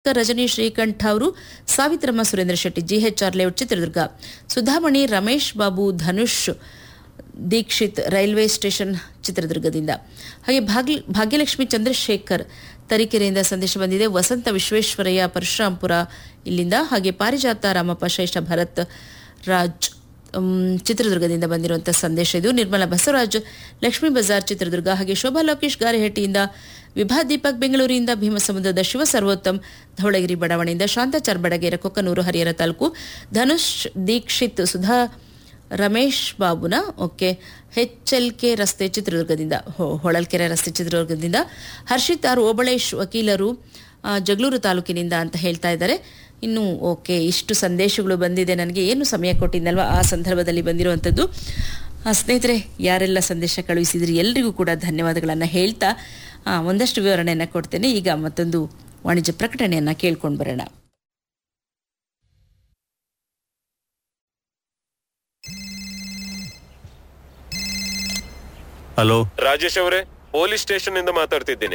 ರಜನಿ ಶ್ರೀಕಂಠ ಅವರು Savitramma Surendra Shetty GHR layout Chitradurga Sudhamani Ramesh Babu Dhanush Dixit railway station ಚಿತ್ರದುರ್ಗದಿಂದ ಹಾಗೆ ಭಾಗ್ಯ ಭಾಗ್ಯಲಕ್ಷ್ಮಿ ಚಂದ್ರಶೇಖರ್ ತರೀಕೆರೆಯಿಂದ ಸಂದೇಶ ಬಂದಿದೆ ವಸಂತ ವಿಶ್ವೇಶ್ವರಯ್ಯ ಪರಶುರಾಂಪುರ ಇಲ್ಲಿಂದ ಹಾಗೆ ಪಾರಿಜಾತ ರಾಮಪ್ಪ ಶ್ರೇಷ್ಠ ಭರತ್ ರಾಜ್ ಮ್, ಚಿತ್ರದುರ್ಗದಿಂದ ಬಂದಿರುವಂಥ ಸಂದೇಶ ಇದು ನಿರ್ಮಲಾ ಬಸವರಾಜ್ ಲಕ್ಷ್ಮೀ ಬಜಾರ್ ಚಿತ್ರದುರ್ಗ ಹಾಗೆ ಶೋಭಾ ಲೋಕೇಶ್ ಗಾರೆಹಟ್ಟಿಯಿಂದ ವಿಭಾ ದೀಪಕ್ ಬೆಂಗಳೂರಿನಿಂದ ಭೀಮಸಮುದ್ರದ ಶಿವ ಸರ್ವೋತ್ತಮ್ ಧವಳಗಿರಿ ಬಡಾವಣೆಯಿಂದ ಶಾಂತಾಚಾರ್ ಬಡಗೇರ ಕೊಕ್ಕನೂರು ಹರಿಹರ ತಾಲೂಕು ಧನುಷ್ ದೀಕ್ಷಿತ್ ಸುಧಾ ರಮೇಶ್ ಬಾಬುನ ಓಕೆ ಎಚ್ ಎಲ್ ಕೆ ರಸ್ತೆ ಚಿತ್ರದುರ್ಗದಿಂದ ಹೊ- ಹೊಳಲ್ಕೆರೆ ರಸ್ತೆ ಚಿತ್ರದುರ್ಗದಿಂದ ಹರ್ಷಿತ್ ಆರ್ ಓಬಳೇಶ್ ವಕೀಲರು ಆ, ಜಗಳೂರು ತಾಲೂಕಿನಿಂದ ಅಂತ ಹೇಳ್ತಾ ಇದ್ದಾರೆ ಇನ್ನು ಓಕೆ ಇಷ್ಟು ಸಂದೇಶಗಳು ಬಂದಿದೆ ನನಗೆ ಏನು ಸಮಯ ಕೊಟ್ಟಿದ್ದಲ್ವ ಆ ಸಂದರ್ಭದಲ್ಲಿ ಬಂದಿರುವಂಥದ್ದು ಆ, ಸ್ನೇಹಿತರೆ ಯಾರೆಲ್ಲ ಸಂದೇಶ ಕಳುಹಿಸಿದ್ರಿ ಎಲ್ರಿಗೂ ಕೂಡ ಧನ್ಯವಾದಗಳನ್ನು ಹೇಳ್ತಾ ಆ, ಒಂದಷ್ಟು ವಿವರಣೆಯನ್ನು ಕೊಡ್ತೇನೆ ಈಗ ಮತ್ತೊಂದು ವಾಣಿಜ್ಯ ಪ್ರಕಟಣೆಯನ್ನು ಕೇಳ್ಕೊಂಡು ಬರೋಣ ಹಲೋ ರಾಜೇಶ್ ಅವರೇ ಪೊಲೀಸ್ ಸ್ಟೇಷನ್ ಇಂದ ಮಾತಾಡ್ತಿದ್ದೀನಿ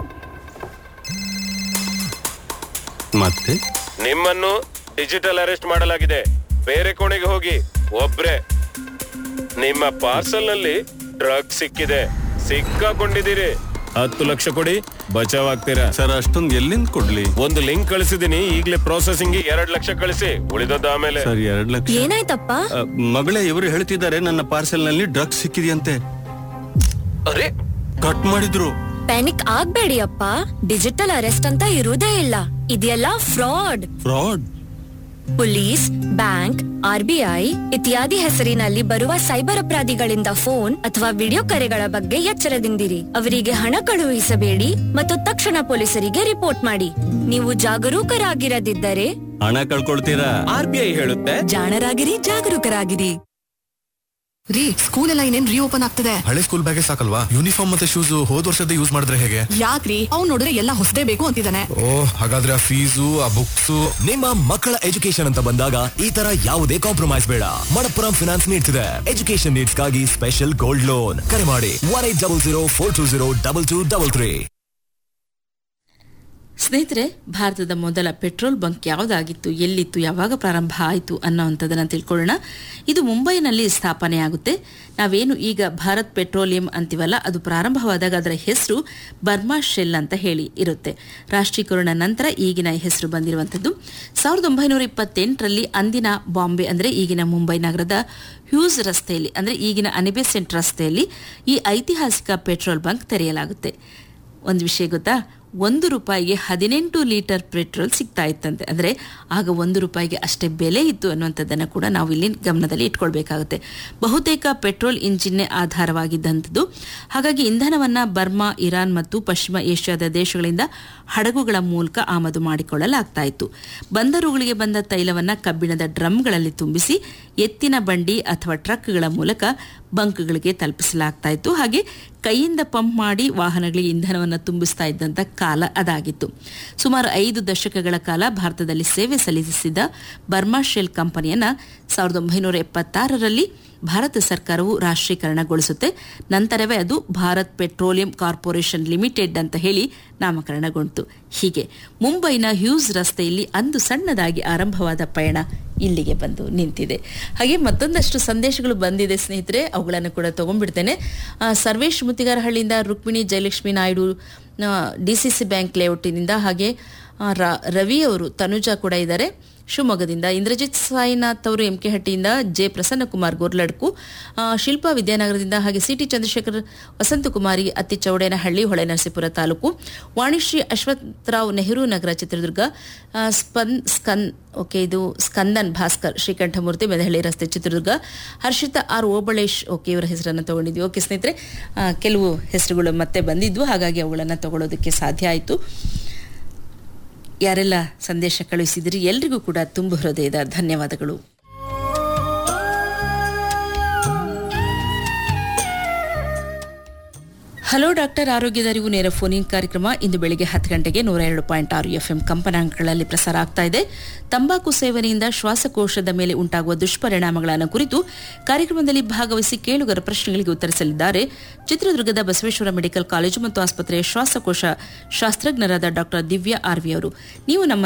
ಮತ್ತೆ ನಿಮ್ಮನ್ನು ಡಿಜಿಟಲ್ ಅರೆಸ್ಟ್ ಮಾಡಲಾಗಿದೆ ಬೇರೆ ಕೋಣೆಗೆ ಹೋಗಿ ಒಬ್ರೆ ನಿಮ್ಮ ಪಾರ್ಸಲ್ ನಲ್ಲಿ ಡ್ರಗ್ ಸಿಕ್ಕಿದೆ ಸಿಕ್ಕಾಕೊಂಡಿದ್ದೀರಿ ಹತ್ತು ಲಕ್ಷ ಕೊಡಿ ಬಚಾವ್ ಆಗ್ತೀರಾ ಸರ್ ಅಷ್ಟೊಂದು ಎಲ್ಲಿಂದ ಕೊಡ್ಲಿ ಒಂದು ಲಿಂಕ್ ಕಳಿಸಿದೀನಿ ಈಗಲೇ ಪ್ರೊಸೆಸಿಂಗ್ ಎರಡ್ ಲಕ್ಷ ಕಳಿಸಿ ಉಳಿದದ್ದು ಆಮೇಲೆ ಸರ್ ಎರಡ್ ಲಕ್ಷ ಏನಾಯ್ತಪ್ಪ ಅ, ಮಗಳೇ ಇವರು ಹೇಳ್ತಿದ್ದಾರೆ ನನ್ನ ಪಾರ್ಸೆಲ್ ನಲ್ಲಿ ಡ್ರಗ್ಸ್ ಸಿಕ್ಕಿದೆಯಂತೆ ಅರೆ ಕಟ್ ಮಾಡಿದ್ರು ಪ್ಯಾನಿಕ್ ಆಗ್ಬೇಡಿ ಅಪ್ಪ ಡಿಜಿಟಲ್ ಅರೆಸ್ಟ್ ಅಂತ ಇರುವುದೇ ಇಲ್ಲ ಇದೆಲ್ಲ fraud fraud police bank RBI ಇತ್ಯಾದಿ ಹೆಸರಿನಲ್ಲಿ ಬರುವ ಸೈಬರ್ ಅಪರಾಧಿಗಳಿಂದ ಫೋನ್ ಅಥವಾ ವಿಡಿಯೋ ಕರೆಗಳ ಬಗ್ಗೆ ಎಚ್ಚರದಿಂದಿರಿ ಅವರಿಗೆ ಹಣ ಕಳುಹಿಸಬೇಡಿ ಮತ್ತು ತಕ್ಷಣ ಪೊಲೀಸರಿಗೆ ರಿಪೋರ್ಟ್ ಮಾಡಿ ನೀವು ಜಾಗರೂಕರಾಗಿರದಿದ್ದರೆ ಹಣ ಕಳ್ಕೊಳ್ತೀರಾ ಆರ್ ಬಿ ಐ ಹೇಳುತ್ತೆ ಜಾಣರಾಗಿರಿ ಜಾಗರೂಕರಾಗಿರಿ ರೀ ಸ್ಕೂಲ್ ಎಲ್ಲ ಇನ್ನೇನ್ ರೀಓಪನ್ ಆಗ್ತದೆ ಹಳೆ ಸ್ಕೂಲ್ ಬ್ಯಾಗೇ ಸಾಕಲ್ವಾ ಯೂನಿಫಾರ್ಮ್ ಮತ್ತೆ ಶೂಸ್ ಹೋದ್ ವರ್ಷದ ಯೂಸ್ ಮಾಡಿದ್ರೆ ಹೇಗೆ ಯಾಕ್ರಿ ಅವ್ನ್ ನೋಡಿದ್ರೆ ಎಲ್ಲ ಹೊಸದೇ ಬೇಕು ಅಂತಿದ್ದಾನೆ ಓ ಹಾಗಾದ್ರೆ ಆ ಫೀಸು ಆ ಬುಕ್ಸು ನಿಮ್ಮ ಮಕ್ಕಳ ಎಜುಕೇಶನ್ ಅಂತ ಬಂದಾಗ ಈ ತರ ಯಾವುದೇ ಕಾಂಪ್ರಮೈಸ್ ಬೇಡ ಮಣಪ್ಪುರಂ ಫಿನಾನ್ಸ್ ನೀಡ್ತಿದೆ ಎಜುಕೇಶನ್ ನೀಡ್ಸ್ಗಾಗಿ ಸ್ಪೆಷಲ್ ಗೋಲ್ಡ್ ಲೋನ್ ಕರೆ ಮಾಡಿ one eight double zero four two zero double two double three ಸ್ನೇಹಿತರೆ ಭಾರತದ ಮೊದಲ ಪೆಟ್ರೋಲ್ ಬಂಕ್ ಯಾವುದಾಗಿತ್ತು ಎಲ್ಲಿತ್ತು ಯಾವಾಗ ಪ್ರಾರಂಭ ಆಯಿತು ಅನ್ನೋವಂಥದ್ದನ್ನು ತಿಳ್ಕೊಳ್ಳೋಣ ಇದು ಮುಂಬೈನಲ್ಲಿ ಸ್ಥಾಪನೆಯಾಗುತ್ತೆ ನಾವೇನು ಈಗ ಭಾರತ್ ಪೆಟ್ರೋಲಿಯಂ ಅಂತೀವಲ್ಲ ಅದು ಪ್ರಾರಂಭವಾದಾಗ ಅದರ ಹೆಸರು ಬರ್ಮಾ ಶೆಲ್ ಅಂತ ಹೇಳಿ ಇರುತ್ತೆ ರಾಷ್ಟ್ರೀಕರಣ ನಂತರ ಈಗಿನ ಹೆಸರು ಬಂದಿರುವಂಥದ್ದು ಸಾವಿರದ ಒಂಬೈನೂರ ಇಪ್ಪತ್ತೆಂಟರಲ್ಲಿ ಅಂದಿನ ಬಾಂಬೆ ಅಂದರೆ ಈಗಿನ ಮುಂಬೈ ನಗರದ ಹ್ಯೂಸ್ ರಸ್ತೆಯಲ್ಲಿ ಅಂದರೆ ಈಗಿನ ಅನಿಬೆಸೆಂಟ್ ರಸ್ತೆಯಲ್ಲಿ ಈ ಐತಿಹಾಸಿಕ ಪೆಟ್ರೋಲ್ ಬಂಕ್ ತೆರೆಯಲಾಗುತ್ತೆ ಒಂದು ವಿಷಯ ಗೊತ್ತಾ ಒಂದು ರೂಪಾಯಿಗೆ ಹದಿನೆಂಟು ಲೀಟರ್ ಪೆಟ್ರೋಲ್ ಸಿಗ್ತಾ ಇತ್ತಂತೆ ಅಂದರೆ ಆಗ ಒಂದು ರೂಪಾಯಿಗೆ ಅಷ್ಟೇ ಬೆಲೆ ಇತ್ತು ಅನ್ನುವಂಥದ್ದನ್ನು ಕೂಡ ನಾವು ಇಲ್ಲಿ ಗಮನದಲ್ಲಿ ಇಟ್ಕೊಳ್ಬೇಕಾಗುತ್ತೆ ಬಹುತೇಕ ಪೆಟ್ರೋಲ್ ಇಂಜಿನ್ನೇ ಆಧಾರವಾಗಿದ್ದಂಥದ್ದು ಹಾಗಾಗಿ ಇಂಧನವನ್ನು ಬರ್ಮಾ ಇರಾನ್ ಮತ್ತು ಪಶ್ಚಿಮ ಏಷ್ಯಾದ ದೇಶಗಳಿಂದ ಹಡಗುಗಳ ಮೂಲಕ ಆಮದು ಮಾಡಿಕೊಳ್ಳಲಾಗ್ತಾ ಇತ್ತು ಬಂದರುಗಳಿಗೆ ಬಂದ ತೈಲವನ್ನು ಕಬ್ಬಿಣದ ಡ್ರಮ್ಗಳಲ್ಲಿ ತುಂಬಿಸಿ ಎತ್ತಿನ ಬಂಡಿ ಅಥವಾ ಟ್ರಕ್ಗಳ ಮೂಲಕ ಬಂಕ್ಗಳಿಗೆ ತಲುಪಿಸಲಾಗ್ತಾ ಇತ್ತು ಹಾಗೆ ಕೈಯಿಂದ ಪಂಪ್ ಮಾಡಿ ವಾಹನಗಳಿಗೆ ಇಂಧನವನ್ನು ತುಂಬಿಸ್ತಾ ಇದ್ದಂಥ ಕಾಲ ಅದಾಗಿತ್ತು ಸುಮಾರು ಐದು ದಶಕಗಳ ಕಾಲ ಭಾರತದಲ್ಲಿ ಸೇವೆ ಸಲ್ಲಿಸಿದ ಬರ್ಮಾ ಶೆಲ್ ಕಂಪನಿಯನ್ನ ಸಾವಿರದ ಒಂಬೈನೂರ ಎಪ್ಪತ್ತಾರರಲ್ಲಿ ಭಾರತ ಸರ್ಕಾರವು ರಾಷ್ಟ್ರೀಕರಣಗೊಳಿಸುತ್ತೆ ನಂತರವೇ ಅದು ಭಾರತ್ ಪೆಟ್ರೋಲಿಯಂ ಕಾರ್ಪೊರೇಷನ್ ಲಿಮಿಟೆಡ್ ಅಂತ ಹೇಳಿ ನಾಮಕರಣಗೊಂಡಿತು ಹೀಗೆ ಮುಂಬೈನ ಹ್ಯೂಸ್ ರಸ್ತೆಯಲ್ಲಿ ಅಂದು ಸಣ್ಣದಾಗಿ ಆರಂಭವಾದ ಪಯಣ ಇಲ್ಲಿಗೆ ಬಂದು ನಿಂತಿದೆ ಹಾಗೆ ಮತ್ತೊಂದಷ್ಟು ಸಂದೇಶಗಳು ಬಂದಿದೆ ಸ್ನೇಹಿತರೆ ಅವುಗಳನ್ನು ಕೂಡ ತಗೊಂಡ್ಬಿಡ್ತೇನೆ ಆ, ಸರ್ವೇಶ್ ಮುತ್ತಿಗಾರಹಳ್ಳಿಯಿಂದ Rukmini Jayalakshmi Naidu D C C bank ಲೇಔಟಿನಿಂದ ಹಾಗೆ ಆ, ರ- ರವಿ ಅವರು ತನುಜಾ ಕೂಡ ಇದ್ದಾರೆ ಶಿವಮೊಗ್ಗದಿಂದ ಇಂದ್ರಜಿತ್ ಸಾಯಿನಾಥ್ ಅವರು ಎಂ ಕೆ ಹಟ್ಟಿಯಿಂದ ಜೆ ಪ್ರಸನ್ನಕುಮಾರ್ ಗೋರ್ಲಡ್ಕು ಆ, ಶಿಲ್ಪಾ ವಿದ್ಯಾನಗರದಿಂದ ಹಾಗೆ ಸಿಟಿ ಚಂದ್ರಶೇಖರ್ ವಸಂತಕುಮಾರಿ ಅತ್ತಿ ಚೌಡೇನಹಳ್ಳಿ ಹೊಳೆನರಸೀಪುರ ತಾಲೂಕು ವಾಣಿಶ್ರೀ ಅಶ್ವತ್ಥರಾವ್ ನೆಹರು ನಗರ ಚಿತ್ರದುರ್ಗ ಆ, ಸ್ಪನ್ ಸ್ಕನ್ ಓಕೆ ಇದು ಸ್ಕಂದನ್ ಭಾಸ್ಕರ್ ಶ್ರೀಕಂಠಮೂರ್ತಿ ಮೆದಹಳ್ಳಿ ರಸ್ತೆ ಚಿತ್ರದುರ್ಗ ಹರ್ಷಿತಾ ಆರ್ ಓಬಳೇಶ್ ಓಕೆ ಇವರ ಹೆಸರನ್ನು ತಗೊಂಡಿದ್ವಿ ಓಕೆ ಸ್ನೇಹಿತರೆ ಆ, ಕೆಲವು ಹೆಸರುಗಳು ಮತ್ತೆ ಬಂದಿದ್ವು ಹಾಗಾಗಿ ಅವುಗಳನ್ನು ತಗೊಳ್ಳೋದಕ್ಕೆ ಸಾಧ್ಯ ಆಯಿತು ಯಾರೆಲ್ಲ ಸಂದೇಶ ಕಳುಹಿಸಿದಿರಿ ಎಲ್ರಿಗೂ ಕೂಡ ತುಂಬು ಹೃದಯದ ಧನ್ಯವಾದಗಳು ಹಲೋ ಡಾಕ್ಟರ್ ಆರೋಗ್ಯದ ಅರಿವು ನೇರ ಫೋನ್ ಇನ್ ಕಾರ್ಯಕ್ರಮ ಇಂದು ಬೆಳಿಗ್ಗೆ ಹತ್ತು ಗಂಟೆಗೆ ನೂರ ಎರಡು ಪಾಯಿಂಟ್ ಆರು ಎಫ್ಎಂ ಕಂಪನಾಂಕಗಳಲ್ಲಿ ಪ್ರಸಾರ ಆಗ್ತಾ ಇದೆ ತಂಬಾಕು ಸೇವನೆಯಿಂದ ಶ್ವಾಸಕೋಶದ ಮೇಲೆ ಉಂಟಾಗುವ ದುಷ್ಪರಿಣಾಮಗಳನ್ನು ಕುರಿತು ಕಾರ್ಯಕ್ರಮದಲ್ಲಿ ಭಾಗವಹಿಸಿ ಕೇಳುಗರ ಪ್ರಶ್ನೆಗಳಿಗೆ ಉತ್ತರಿಸಲಿದ್ದಾರೆ ಚಿತ್ರದುರ್ಗದ ಬಸವೇಶ್ವರ ಮೆಡಿಕಲ್ ಕಾಲೇಜು ಮತ್ತು ಆಸ್ಪತ್ರೆಯ ಶ್ವಾಸಕೋಶ ಶಾಸ್ತ್ರಜ್ಞರಾದ ಡಾಕ್ಟರ್ ದಿವ್ಯಾ ಆರ್ವಿ ಅವರು ನೀವು ನಮ್ಮ